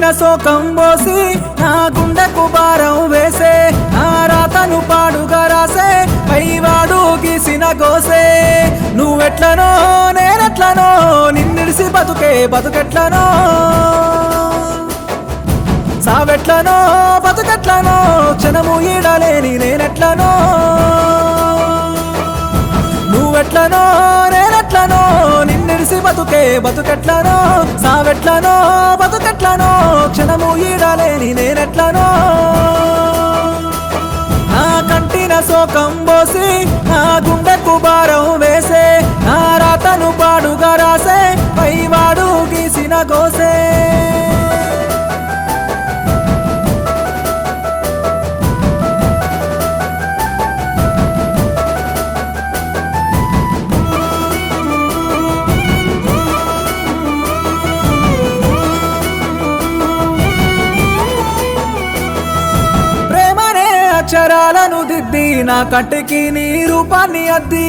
శోకం పోసి నా గుండెకు భారం వేసే నా రాతను పాడుగా రాసే పైవాడు గీసిన గోసే నువ్వెట్లనో నేనెట్లనో నిన్నిడిసి బతుకే బతుకెట్లనో సావెట్లనో బతుకెట్లనో క్షణము ఈడలేని నేనెట్లనో నువ్వెట్లనో నేనెట్లనో నిన్నిడిసి బతుకే బతుకెట్లనో సావెట్లనో బతుకెట్లనో క్షణము ఈడలేని నేనెట్లనో నా కంటిన శోకం పోసి నా గుండెకు భారం వేసే నా రాతను పాడుగా రాసే పైవాడు గీసిన గోసే ప్రేమనే అక్షరాలను దిద్ది నా కంటికి నీ రూపాన్ని అద్ది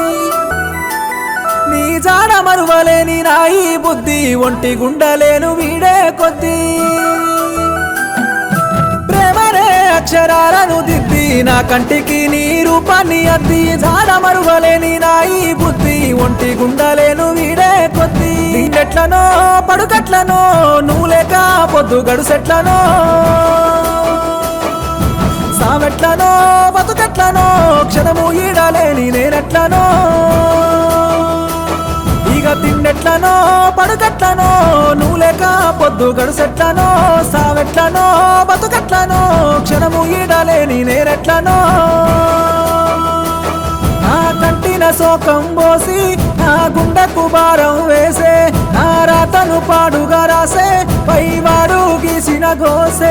నీ జాడ మరువలేని నాయి బుద్ధి ఒంటి గుండలేను వీడే కొద్ది ప్రేమనే అక్షరాలను దిద్ది నా కంటికి నీ రూపాన్ని అద్ది జాడ మరువలేని నాయి బుద్ధి ఒంటి గుండలేను వీడే కొద్ది తిండెట్లనో పడుకట్లనో నువ్వు లేక పొద్దు గడుసెట్లనో సామెట్లనో బతుకెట్లనో క్షణము ఈడలేని నేనెట్లనో ఇక తిండెట్లనో పడుకట్లనో నువ్వు లేక పొద్దు గడుసెట్లనో సావెట్లనో బతుకట్లనో క్షణము ఈడలేని నేనెట్లనో నా కంటిన శోకం పోసి నా గుండెకు భారం వేసే నా రాతను పాడుగా రాసే పైవాడు గీసిన గోసే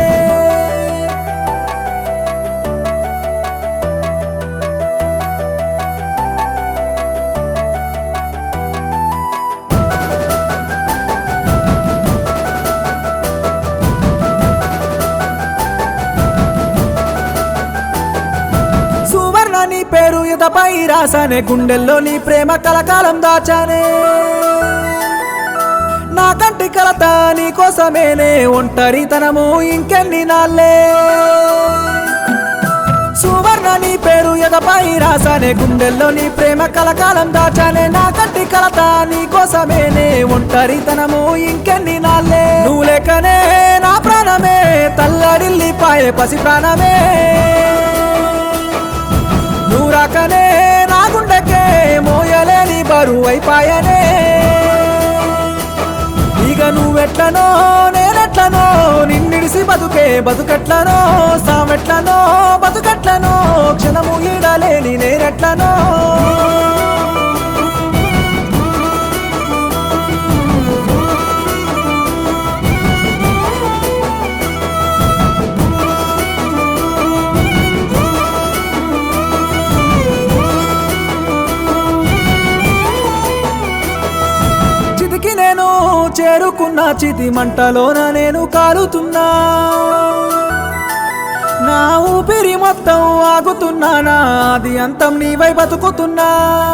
సువర్ణ నీ పేరు ఇతపై రాసానే గుండెల్లో నీ ప్రేమ కలకాలం దాచానే నా కంటి కలత నీ కోసమేనే ఒంటరితనము ఇంకెన్ని నాళ్ళే సువర్ణ నీ పేరు ఎదపై రాసానే గుండెల్లో నీ ప్రేమ కలకాలం దాచానే నా కంటి కలత నీ కోసమేనే ఒంటరితనము ఇంకెన్ని నాళ్ళే నువ్వు లేకనే నా ప్రాణమే తల్లడిల్లిపాయే పసి ప్రాణమే నువ్వు రాకనే నా గుండెకే మోయలేని బరువు అయిపాయనే ఇక నువ్వెట్లనో నేనెట్లనో నిన్నిడిసి బతుకే బతుకెట్లనో సామెట్లనో బతుకెట్లనో క్షణము ఈడలేని నేనెట్లనో చితికి నేను చేరుకున్న చితి మంటలోన నేను కాలుతున్నా నా ఊపిరి మొత్తం ఆగుతున్నా నాది అంతం నీవై బతుకుతున్నా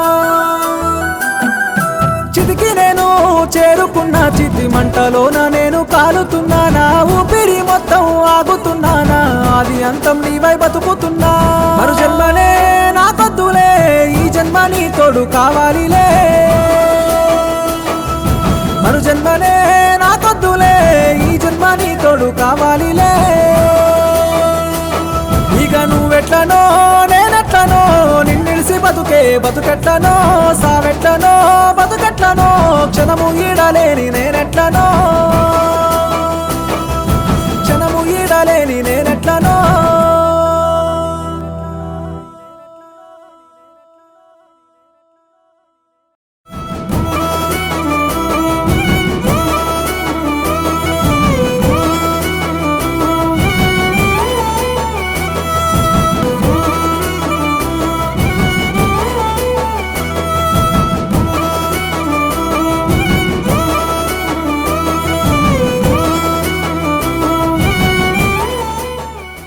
చితికి నేను చేరుకున్న చితి మంటలోన నేను కాలుతున్నా నా ఊపిరి మొత్తం ఆగుతున్నా నాది అంతం నీవై బతుకుతున్నా మరు జన్మనే నాకొద్దులే ఈ జన్మ నీ తోడు కావాలిలే మరు జన్మనే నాకొద్దులే ఈ జన్మ నీ తోడు కావాలిలే ఇక నువ్వెట్లనో నేనెట్లనో నిన్నిడిసి బతుకే బతుకెట్లనో సావెట్లనో బతుకెట్లనో క్షణము ఈడలేని నేనెట్లనో